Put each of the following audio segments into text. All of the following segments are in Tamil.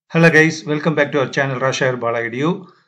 hello guys welcome back to our channel ராஷாயர் பாலாயிடியூ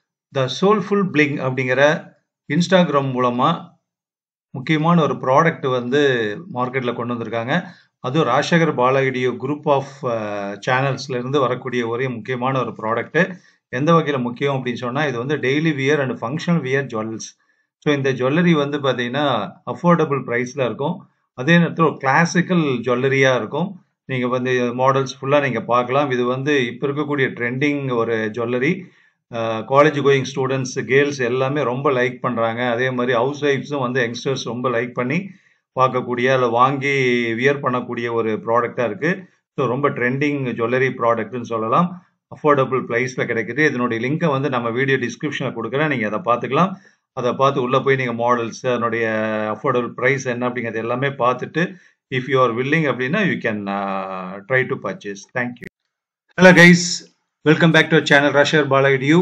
த சோல்ஃபுல் பிளிங் அப்படிங்கிற இன்ஸ்டாகிராம் மூலமாக முக்கியமான ஒரு ப்ராடக்ட் வந்து மார்க்கெட்டில் கொண்டு வந்திருக்காங்க அதுவும் ராஜசேகர் பாலாயிடியோ குரூப் ஆஃப் சேனல்ஸ்லேருந்து வரக்கூடிய ஒரே முக்கியமான ஒரு ப்ராடக்ட்டு எந்த வகையில் முக்கியம் அப்படின்னு சொன்னால் இது வந்து daily wear and functional wear jewels so இந்த ஜுவல்லரி வந்து பார்த்தீங்கன்னா அஃபோர்டபுள் ப்ரைஸில் இருக்கும் அதே நேரத்தில் ஒரு கிளாசிக்கல் ஜுவல்லரியாக இருக்கும் நீங்கள் வந்து மாடல்ஸ் ஃபுல்லாக நீங்கள் பார்க்கலாம் இது வந்து இப்போ இருக்கக்கூடிய ட்ரெண்டிங் ஒரு jewellery college going students girls எல்லாமே ரொம்ப லைக் பண்ணுறாங்க அதே மாதிரி ஹவுஸ் ஒய்ஃப்ஸும் வந்து யங்ஸ்டர்ஸ் ரொம்ப லைக் பண்ணி பார்க்கக்கூடிய அதில் வாங்கி வியர் பண்ணக்கூடிய ஒரு ப்ராடக்டாக இருக்குது ஸோ ரொம்ப ட்ரெண்டிங் ஜுவல்லரி ப்ராடக்ட்னு சொல்லலாம் அஃபோர்டபுள் ப்ரைஸில் கிடைக்குது இதனுடைய லிங்கை வந்து நம்ம வீடியோ டிஸ்கிரிப்ஷனில் கொடுக்குறேன் நீங்கள் அதை பார்த்துக்கலாம் அதை பார்த்து உள்ளே போய் நீங்கள் மாடல்ஸ் அதனுடைய அஃபோர்டபுள் ப்ரைஸ் என்ன அப்படிங்கிறது எல்லாமே பார்த்துட்டு இஃப் யூ ஆர் வில்லிங் அப்படின்னா you can try to purchase thank you hello guys welcome back to channel ராஷேகர் பாலாயிடியூ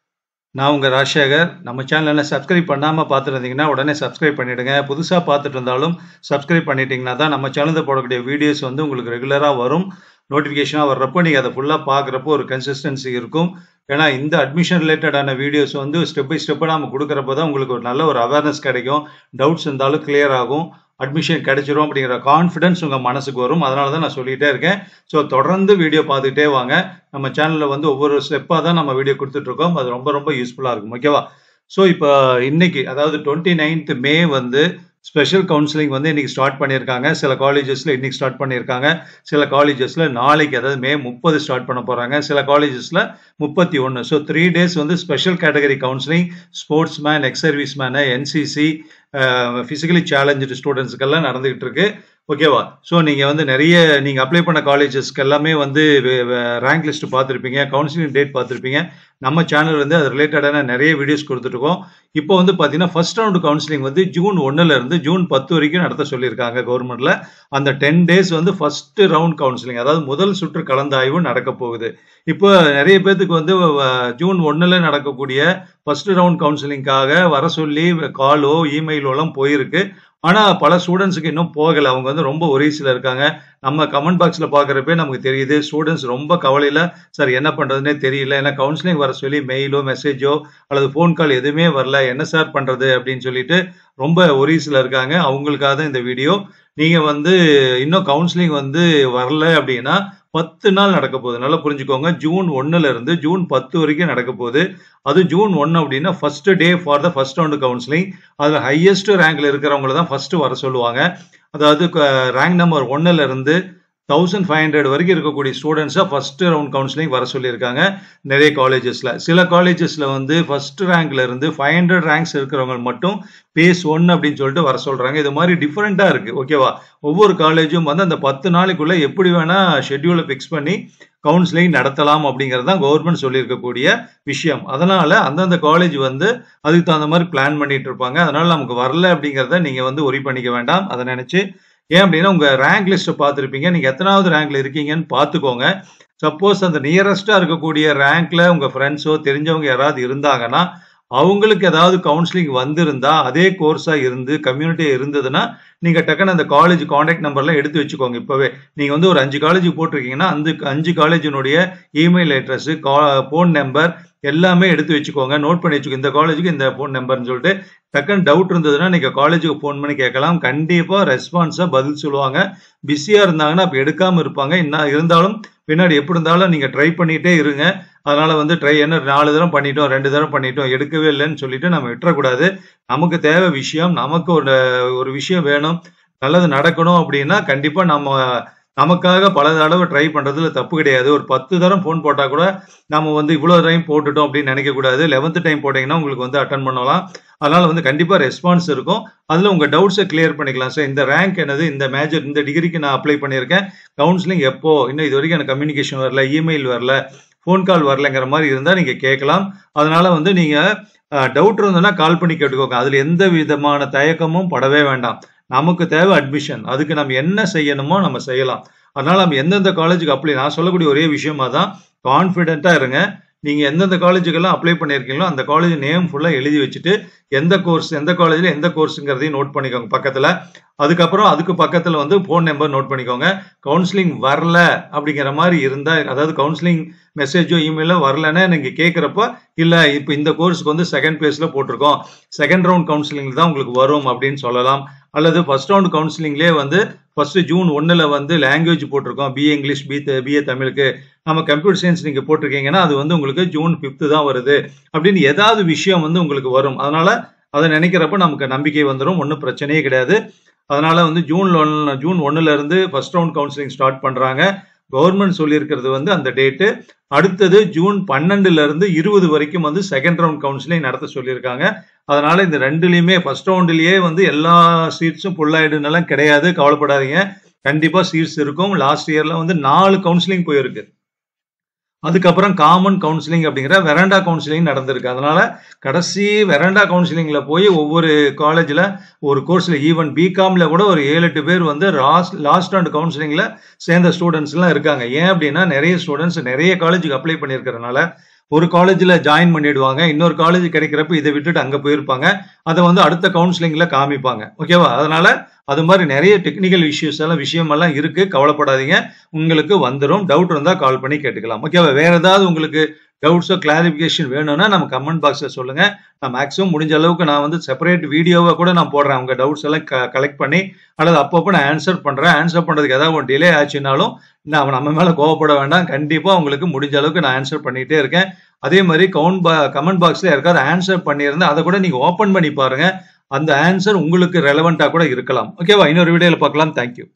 நான் உங்கள் ராஜசேகர் நம்ம சேனலில் சப்ஸ்கிரைப் பண்ணாமல் பார்த்துட்டு இருந்தீங்கன்னா உடனே சப்ஸ்கிரைப் பண்ணிவிடுங்க புதுசாக பார்த்துட்டு இருந்தாலும் சப்ஸ்கிரைப் பண்ணிட்டீங்கன்னா தான் நம்ம சேனலில் போடக்கூடிய வீடியோஸ் வந்து உங்களுக்கு ரெகுலராக வரும் நோட்டிஃபிகேஷனாக வர்றப்போ நீங்கள் அதை ஃபுல்லாக பார்க்குறப்போ ஒரு கன்சிஸ்டன்சி இருக்கும் ஏன்னா இந்த அட்மிஷன் ரிலேட்டடான வீடியோஸ் வந்து ஸ்டெப் பை ஸ்டெப்பாக நம்ம கொடுக்குறப்ப தான் உங்களுக்கு ஒரு நல்ல ஒரு அவேர்னஸ் கிடைக்கும் டவுட்ஸ் இருந்தாலும் கிளியர் ஆகும் அட்மிஷன் கிடைச்சிரும் அப்படிங்கிற கான்ஃபிடன்ஸ் உங்கள் மனசுக்கு வரும் அதனால தான் நான் சொல்லிகிட்டே இருக்கேன் ஸோ தொடர்ந்து வீடியோ பார்த்துக்கிட்டே வாங்க நம்ம சேனலில் வந்து ஒவ்வொரு ஸ்டெப்பாக தான் நம்ம வீடியோ கொடுத்துட்ருக்கோம் அது ரொம்ப ரொம்ப யூஸ்ஃபுல்லாக இருக்கும் ஓகேவா ஸோ இப்போ இன்னைக்கு அதாவது டுவெண்ட்டி நைன்த் மே வந்து ஸ்பெஷல் கவுன்சிலிங் வந்து இன்னைக்கு ஸ்டார்ட் பண்ணியிருக்காங்க சில காலேஜஸில் இன்னைக்கு ஸ்டார்ட் பண்ணியிருக்காங்க சில காலேஜஸில் நாளைக்கு அதாவது மே முப்பது ஸ்டார்ட் பண்ண போகிறாங்க சில காலேஜஸில் முப்பத்தி ஒன்று ஸோ த்ரீ டேஸ் வந்து special category counselling sportsman ex serviceman NCC physically challenge ஸ்டூடெண்ட்ஸுக்கெல்லாம் நடந்துகிட்டு இருக்கு ஓகேவா ஸோ நீங்கள் வந்து நிறைய நீங்கள் அப்ளை பண்ண காலேஜஸ்க்கு எல்லாமே வந்து ரேங்க் லிஸ்ட் பார்த்துருப்பீங்க கவுன்சிலிங் டேட் பார்த்துருப்பீங்க நம்ம சேனல் வந்து அது ரிலேட்டடான நிறைய வீடியோஸ் கொடுத்துட்ருக்கோம் இப்போ வந்து பார்த்தீங்கன்னா ஃபர்ஸ்ட் ரவுண்டு கவுன்சிலிங் வந்து ஜூன் ஒன்னுல இருந்து ஜூன் பத்து வரைக்கும் நடத்த சொல்லியிருக்காங்க கவர்மெண்ட்ல அந்த டென் டேஸ் வந்து ஃபர்ஸ்ட் ரவுண்ட் கவுன்சிலிங் அதாவது முதல் சுற்று கலந்தாய்வு நடக்க போகுது இப்போ நிறைய பேர்த்துக்கு வந்து ஜூன் ஒன்னுல நடக்கக்கூடிய ஃபர்ஸ்ட் ரவுண்ட் கவுன்சிலிங்காக வர சொல்லி காலோ இமெயிலோலாம் போயிருக்கு ஆனால் பல ஸ்டூடெண்ட்ஸுக்கு இன்னும் போகலை அவங்க வந்து ரொம்ப ஒரீஸில் இருக்காங்க நம்ம கமெண்ட் பாக்ஸில் பார்க்குறப்பே நமக்கு தெரியுது ஸ்டூடெண்ட்ஸ் ரொம்ப கவலையில் சார் என்ன பண்ணுறதுனே தெரியல ஏன்னா கவுன்சிலிங் வர சொல்லி மெயிலோ மெசேஜோ அல்லது ஃபோன் கால் எதுவுமே வரல என்ன சார் பண்ணுறது அப்படின்னு சொல்லிட்டு ரொம்ப ஒரீஸில் இருக்காங்க அவங்களுக்காக தான் இந்த வீடியோ நீங்கள் வந்து இன்னும் கவுன்சிலிங் வந்து வரல அப்படின்னா பத்து நாள் நடக்க போகுது நல்லா புரிஞ்சுக்கோங்க ஜூன் ஒன்னுல இருந்து ஜூன் பத்து வரைக்கும் நடக்க போகுது அது ஜூன் ஒன் அப்படின்னா first day for the first round counselling அதில் ஹையஸ்ட் ரேங்க்ல இருக்கிறவங்கள தான் ஃபர்ஸ்ட் வர சொல்லுவாங்க அதாவது ரேங்க் நம்பர் ஒன்னுல இருந்து தௌசண்ட் ஃபைவ் ஹண்ட்ரட் வரைக்கும் இருக்கக்கூடிய ஸ்டூடெண்ட்ஸாக ஃபர்ஸ்ட் ரவுண்ட் கவுன்சிலிங் வர சொல்லியிருக்காங்க நிறைய காலேஜஸில் சில காலேஜஸில் வந்து ஃபர்ஸ்ட் ரேங்க்ல இருந்து ஃபைவ் ஹண்ட்ரட் ரேங்க்ஸ் இருக்கிறவங்க மட்டும் பேஸ் ஒன் அப்படின்னு சொல்லிட்டு வர சொல்கிறாங்க இது மாதிரி டிஃப்ரெண்ட்டாக இருக்குது ஓகேவா ஒவ்வொரு காலேஜும் வந்து அந்த பத்து நாளைக்குள்ளே எப்படி வேணால் ஷெட்யூலை ஃபிக்ஸ் பண்ணி கவுன்சிலிங் நடத்தலாம் அப்படிங்கிறது தான் கவர்மெண்ட் சொல்லியிருக்கக்கூடிய விஷயம் அதனால அந்தந்த காலேஜ் வந்து அதுக்கு தகுந்த மாதிரி பிளான் பண்ணிட்டு இருப்பாங்க அதனால நமக்கு வரல அப்படிங்கிறத நீங்கள் வந்து ஒரி பண்ணிக்க வேண்டாம் அதை நினச்சி ஏன் அப்படின்னா உங்கள் ரேங்க் லிஸ்ட்டை பார்த்துருப்பீங்க நீங்கள் எத்தனாவது ரேங்க்ல இருக்கீங்கன்னு பார்த்துக்கோங்க சப்போஸ் அந்த நியரஸ்டாக இருக்கக்கூடிய ரேங்க்ல உங்கள் ஃப்ரெண்ட்ஸோ தெரிஞ்சவங்க யாராவது இருந்தாங்கன்னா அவங்களுக்கு ஏதாவது கவுன்சிலிங் வந்திருந்தா அதே கோர்ஸாக இருந்து கம்யூனிட்டியாக இருந்ததுன்னா நீங்கள் டக்குன்னு அந்த காலேஜ் காண்டாக்ட் நம்பர்லாம் எடுத்து வச்சுக்கோங்க இப்போவே நீங்கள் வந்து ஒரு அஞ்சு காலேஜ் போட்டிருக்கீங்கன்னா அந்த அஞ்சு காலேஜினுடைய இமெயில் அட்ரஸ் கா ஃபோன் நம்பர் எல்லாமே எடுத்து வச்சுக்கோங்க நோட் பண்ணி வச்சுக்கோ இந்த காலேஜுக்கு இந்த ஃபோன் நம்பர்னு சொல்லிட்டு டக்குன்னு டவுட் இருந்ததுன்னா நீங்கள் காலேஜுக்கு ஃபோன் பண்ணி கேட்கலாம் கண்டிப்பாக ரெஸ்பான்ஸாக பதில் சொல்லுவாங்க பிஸியாக இருந்தாங்கன்னா அப்போ எடுக்காமல் இருப்பாங்க இன்னும் இருந்தாலும் பின்னாடி எப்படி இருந்தாலும் நீங்கள் ட்ரை பண்ணிகிட்டே இருங்க அதனால் வந்து ட்ரை என்ன நாலு தரம் பண்ணிட்டோம் ரெண்டு தரம் பண்ணிட்டோம் எடுக்கவே இல்லைன்னு சொல்லிட்டு நம்ம விட்டுறக்கூடாது நமக்கு தேவை விஷயம் நமக்கு ஒரு ஒரு விஷயம் வேணும் நல்லது நடக்கணும் அப்படின்னா கண்டிப்பாக நம்ம நமக்காக பல தடவை ட்ரை பண்ணுறதுல தப்பு கிடையாது ஒரு பத்து தரம் ஃபோன் போட்டால் கூட நம்ம வந்து இவ்வளோ டைம் போட்டுட்டோம் அப்படின்னு நினைக்கக்கூடாது லெவன்த்து டைம் போட்டிங்கன்னா உங்களுக்கு வந்து அட்டன் பண்ணலாம் அதனால் வந்து கண்டிப்பாக ரெஸ்பான்ஸ் இருக்கும் அதில் உங்கள் டவுட்ஸை கிளியர் பண்ணிக்கலாம் சார் இந்த ரேங்க் என்னது இந்த மேஜர் இந்த டிகிரிக்கு நான் அப்ளை பண்ணியிருக்கேன் கவுன்சிலிங் எப்போ இன்னும் இது வரைக்கும் எனக்கு கம்யூனிகேஷன் வரல இமெயில் வரல ஃபோன் கால் வரலைங்கிற மாதிரி இருந்தால் நீங்கள் கேட்கலாம் அதனால வந்து நீங்கள் டவுட் இருந்ததுன்னா கால் பண்ணி கேட்டுக்கோங்க அதில் எந்த விதமான தயக்கமும் படவே வேண்டாம் நமக்கு தேவை அட்மிஷன் அதுக்கு நம்ம என்ன செய்யணுமோ நம்ம செய்யலாம் அதனால நம்ம எந்தெந்த காலேஜுக்கு அப்ளை நான் சொல்லக்கூடிய ஒரே விஷயமா தான் கான்ஃபிடென்ட்டாக இருங்க நீங்க எந்தெந்த காலேஜுக்கெல்லாம் அப்ளை பண்ணியிருக்கீங்களோ அந்த காலேஜ் நேம் ஃபுல்லா எழுதி வச்சுட்டு எந்த கோர்ஸ் எந்த காலேஜ்ல எந்த கோர்ஸுங்கிறதையும் நோட் பண்ணிக்கோங்க பக்கத்துல அதுக்கப்புறம் அதுக்கு பக்கத்துல வந்து ஃபோன் நம்பர் நோட் பண்ணிக்கோங்க கவுன்சிலிங் வரல அப்படிங்கிற மாதிரி இருந்தா அதாவது கவுன்சிலிங் மெசேஜோ இமெயிலோ வரலன்னா நீங்க கேட்குறப்ப இல்ல இப்போ இந்த கோர்ஸ்க்கு வந்து செகண்ட் பேஸ்ல போட்டிருக்கோம் செகண்ட் ரவுண்ட் கவுன்சிலிங் தான் உங்களுக்கு வரும் அப்படின்னு சொல்லலாம் அல்லது ஃபர்ஸ்ட் ரவுண்ட் கவுன்சிலிங்லேயே வந்து ஃபர்ஸ்ட் ஜூன் ஒன்னுல வந்து லாங்குவேஜ் போட்டிருக்கோம் பிஏ இங்கிலீஷ் பி பிஏ தமிழுக்கு நம்ம கம்ப்யூட்டர் சயின்ஸ் நீங்க போட்டிருக்கீங்கன்னா அது வந்து உங்களுக்கு ஜூன் ஃபிஃப்த்து தான் வருது அப்படின்னு ஏதாவது விஷயம் வந்து உங்களுக்கு வரும் அதனால அதை நினைக்கிறப்ப நமக்கு நம்பிக்கை வந்துடும் ஒன்றும் பிரச்சனையே கிடையாது அதனால வந்து ஜூன் ஒன் ஜூன் ஒன்னுல இருந்து ஃபர்ஸ்ட் ரவுண்ட் கவுன்சிலிங் ஸ்டார்ட் பண்றாங்க கவர்மெண்ட் சொல்லியிருக்கிறது வந்து அந்த டேட்டு அடுத்தது ஜூன் பன்னெண்டுல இருந்து இருபது வரைக்கும் வந்து செகண்ட் ரவுண்ட் கவுன்சிலிங் நடத்த சொல்லியிருக்காங்க அதனால இந்த ரெண்டுலயுமே ஃபர்ஸ்ட் ரவுண்ட்லயே வந்து எல்லா சீட்ஸும் ஃபுல் ஆயிடுனாலும் கிடையாது கவலைப்படாதீங்க கண்டிப்பா சீட்ஸ் இருக்கும் லாஸ்ட் இயர்ல வந்து நாலு கவுன்சிலிங் போயிருக்கு அதுக்கப்புறம் காமன் கவுன்சிலிங் அப்படிங்கிற வெரண்டா கவுன்சிலிங் நடந்திருக்கு அதனால கடைசி வெரண்டா கவுன்சிலிங்ல போய் ஒவ்வொரு காலேஜ்ல ஒரு கோர்ஸ்ல ஈவன் பிகாம்ல கூட ஒரு ஏழு எட்டு பேர் வந்து லாஸ்ட் லாஸ்ட் அண்ட் கவுன்சிலிங்ல சேர்ந்த ஸ்டூடெண்ட்ஸ் எல்லாம் இருக்காங்க ஏன் அப்படின்னா நிறைய ஸ்டூடெண்ட்ஸ் நிறைய காலேஜுக்கு அப்ளை பண்ணியிருக்கிறதுனால ஒரு காலேஜில் ஜாயின் பண்ணிடுவாங்க இன்னொரு காலேஜ் கிடைக்கிறப்ப இதை விட்டுட்டு அங்கே போயிருப்பாங்க அதை வந்து அடுத்த கவுன்சிலிங்ல காமிப்பாங்க ஓகேவா அதனால அது மாதிரி நிறைய டெக்னிக்கல் இஷ்யூஸ் எல்லாம் விஷயமெல்லாம் இருக்கு கவலைப்படாதீங்க உங்களுக்கு வந்துடும் டவுட் இருந்தால் கால் பண்ணி கேட்டுக்கலாம் ஓகேவா வேற ஏதாவது உங்களுக்கு டவுட்ஸோ கிளாரிஃபிகேஷன் வேணும்னா நம்ம கமெண்ட் பாக்ஸில் சொல்லுங்க நான் மேக்ஸிமம் முடிஞ்ச அளவுக்கு நான் வந்து செப்பரேட் வீடியோவை கூட நான் போடுறேன் உங்க டவுட்ஸ் எல்லாம் கலெக்ட் பண்ணி அல்லது அப்பப்போ நான் ஆன்சர் பண்றேன் ஆன்சர் பண்றதுக்கு ஏதாவது ஒரு டிலே ஆச்சுனாலும் நான் நம்ம மேல கோவப்பட வேண்டாம் கண்டிப்பா உங்களுக்கு முடிஞ்ச அளவுக்கு நான் ஆன்சர் பண்ணிட்டே இருக்கேன் அதே மாதிரி கவுண்ட் பா கமெண்ட் பாக்ஸ்ல யாருக்காவது ஆன்சர் பண்ணியிருந்தா அதை கூட நீங்க ஓப்பன் பண்ணி பாருங்க அந்த ஆன்சர் உங்களுக்கு ரெலவெண்டா கூட இருக்கலாம் ஓகேவா இன்னொரு வீடியோல பார்க்கலாம் தேங்க்யூ